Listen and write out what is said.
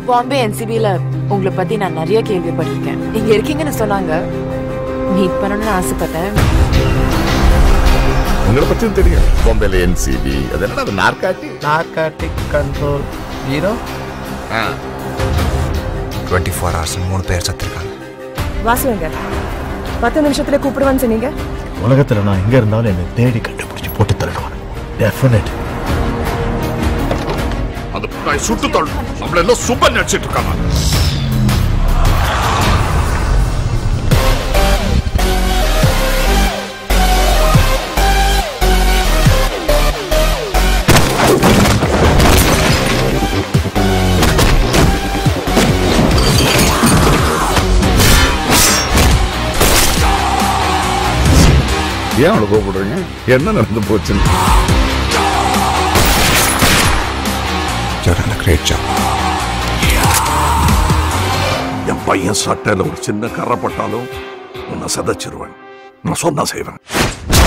பாம்பே என்சிபில உங்களை பத்தி நான் நிறைய கேள்விப்பட்டிருக்கேன் நீங்க இருக்கீங்கன்னு சொன்னாங்க மீட் பண்ணணும்னு ஆசைப்பட்டேன் உங்களை பத்தியும் தெரியும் பாம்பேல என்சிபி அது என்ன அது narcotic narcotic control bureau twenty four hours மூணு பேர் சத்திருக்காங்க வாசுவங்க பத்து நிமிஷத்துல கூப்பிடுவான்னு சொன்னீங்க உலகத்துல நான் எங்க இருந்தாலும் என்னை தேடி கண்டுபிடிச்சு போட்டு தள்ளிடுவான் டெஃபினட் அந்த நாய் சுட்டு தள்ளு நம்மள எல்லாம் சூப்பர் நடிச்சிட்டு இருக்காங்க ஏன் அவளை கூப்பிடுறீங்க என்ன நடந்து போச்சுன்னு டன் கிரேட் ஜாப் என் பையன் சட்டையில ஒரு சின்ன கரை பட்டாலும் உன்னை சதைச்சிருவேன் நான் சொன்னா செய்வேன்